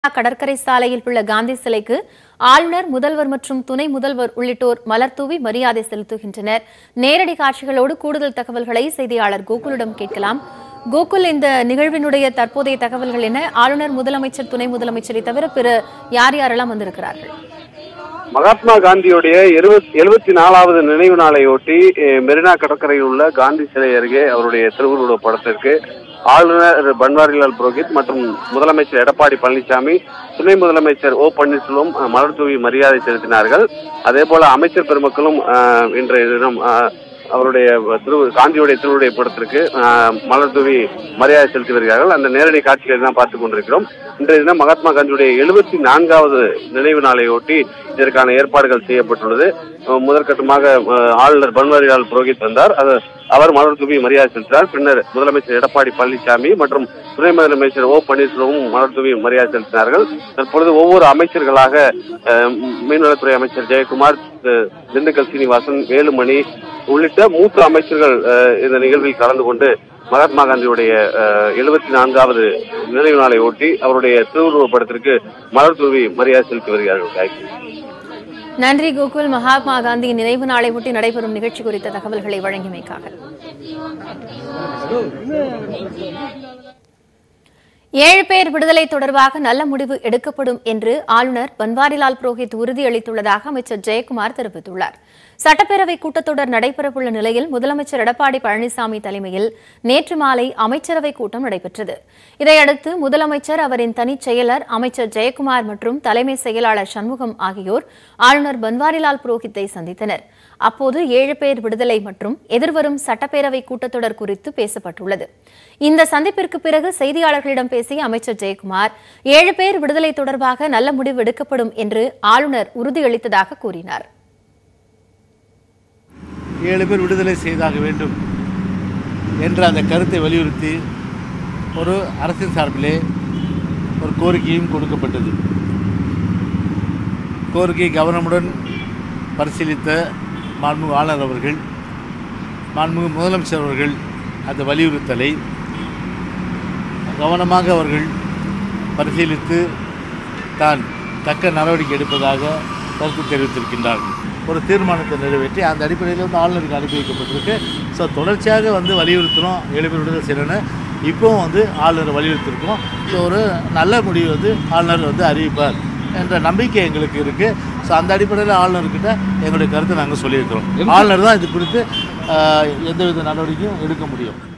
கடற்கரை சாலையில் உள்ள காந்தி சிலைக்கு ஆளுநர் முதல்வர் மற்றும் துணை முதல்வர் உள்ளிட்டோர் மலர்தூவி மரியாதை செலுத்துகின்றனர் நேரடி காட்சிகளோடு கூடுதல் தகவல்களை செய்தியாளர் கோகுலிடம் கேட்கலாம் கோகுல் இந்த நிகழ்வினுடைய தற்போதைய தகவல்கள் என்ன ஆளுநர் முதலமைச்சர் துணை முதலமைச்சரை தவிர பிற யார் யாரெல்லாம் வந்திருக்கிறார்கள் மகாத்மா காந்தியுடைய எழுபத்தி நாலாவது நினைவு நாளையொட்டி அஹ், மெரினா கடற்கரையில் உள்ள காந்தி சிலை அருகே அவருடைய திருவுருவ படத்திற்கு ஆளுநர் பன்வாரிலால் புரோஹித் மற்றும் முதலமைச்சர் எடப்பாடி பழனிசாமி துணை முதலமைச்சர் ஓ பன்னீர்செல்வம் அஹ், மலர் தூவி மரியாதை செலுத்தினார்கள் அதே போல அமைச்சர் பெருமக்களும் அஹ், இன்றைய தினம் அஹ், அவருடைய திரு காந்தியுடைய திருவுடைய படத்திற்கு அஹ், மலர் தூவி மரியாதை செலுத்தி வருகிறார்கள் அந்த நேரடி காட்சிகளை தான் பார்த்துக் கொண்டிருக்கிறோம் இன்றைய தினம் மகாத்மா காந்தியுடைய எழுபத்தி நான்காவது நினைவு நாளையொட்டி இதற்கான ஏற்பாடுகள் செய்யப்பட்டுள்ளது அஹ் முதற்கட்டமாக அஹ், ஆளுநர் பன்வாரிலால் புரோஹித் வந்தார் அது அவர் மலர் தூவி மரியாதை செலுத்தினார் பின்னர் முதலமைச்சர் எடப்பாடி பழனிசாமி மற்றும் துணை முதலமைச்சர் ஓ பன்னீர்செல்வமும் மலர் தூவி மரியாதை செலுத்தினார்கள் தற்பொழுது ஒவ்வொரு அமைச்சர்களாக அஹ், மீன்வளத்துறை அமைச்சர் ஜெயக்குமார் அஹ், திண்டுக்கல் சீனிவாசன் வேலுமணி உள்ளிட்ட மூத்த அமைச்சர்கள் அஹ், இந்த நிகழ்வில் கலந்து கொண்டு மகாத்மா காந்தியுடைய எழுபத்தி நான்காவது நினைவு நாளை ஒட்டி அவருடைய திருவுருவப் படத்திற்கு மலர் தூவி மரியாதை செலுத்தி வருகிறார்கள் காயத்ரி நன்றி கோகுல் மகாத்மா காந்தியின் நினைவு நாளை ஒட்டி நடைபெறும் நிகழ்ச்சி குறித்த தகவல்களை வழங்கியமைக்காக ஏழு பேர் விடுதலை தொடர்பாக நல்ல முடிவு எடுக்கப்படும் என்று ஆளுநர் பன்வாரிலால் புரோஹித் உறுதியளித்துள்ளதாக அமைச்சர் ஜெயக்குமார் தெரிவித்துள்ளார் சட்டப்பேரவை கூட்டத்தொடர் நடைபெறவுள்ள நிலையில் முதலமைச்சர் எடப்பாடி பழனிசாமி தலைமையில் நேற்று மாலை அமைச்சரவை கூட்டம் நடைபெற்றது இதையடுத்து முதலமைச்சர் அவரின் தனிச் செயலர் அமைச்சர் ஜெயக்குமார் மற்றும் தலைமை செயலாளர் சண்முகம் ஆகியோர் ஆளுநர் பன்வாரிலால் புரோஹித்தை சந்தித்தனர் அப்போது ஏழு பேர் விடுதலை மற்றும் எதிர்வரும் சட்டப்பேரவை கூட்டத்தொடர் குறித்து பேசப்பட்டுள்ளது இந்த சந்திப்பிற்கு பிறகு செய்தியாளர்களிடம் பேசிய அமைச்சர் ஜெயக்குமார் ஏழு பேர் விடுதலை தொடர்பாக நல்ல முடிவு எடுக்கப்படும் என்று ஆளுநர் உறுதியளித்ததாக கூறினார் ஏழு பேர் விடுதலை செய்தாக வேண்டும் என்ற அந்த கருத்தை வலியுறுத்தி ஒரு அரசின் சார்பிலே ஒரு கோரிக்கையும் கொடுக்கப்பட்டது கோரிக்கை கவனமுடன் பரிசீலித்த மாண்புமிகு ஆளுநர் அவர்கள் மாண்புமிகு முதலமைச்சர் அவர்கள் அந்த வலியுறுத்தலை கவனமாக அவர்கள் பரிசீலித்து தான் தக்க நடவடிக்கை எடுப்பதாக கருத்து தெரிவித்திருக்கின்றார்கள் ஒரு தீர்மானத்தை நிறைவேற்றி அந்த அடிப்படையில் வந்து ஆளுநருக்கு அனுப்பி வைக்கப்பட்டிருக்கு ஸோ தொடர்ச்சியாக வந்து வலியுறுத்தணும் ஏழு பேர் விடுதலை செய்யணும்னு இப்போவும் வந்து ஆளுநர் வலியுறுத்திருக்கோம் ஸோ ஒரு நல்ல முடிவு வந்து ஆளுநர் வந்து அறிவிப்பார் என்ற நம்பிக்கை எங்களுக்கு இருக்குது ஸோ அந்த அடிப்படையில் ஆளுநர்கிட்ட எங்களுடைய கருத்தை நாங்கள் சொல்லியிருக்கிறோம் ஆளுநர் தான் இது குறித்து ஆஹ், எந்தவித நடவடிக்கையும் எடுக்க முடியும்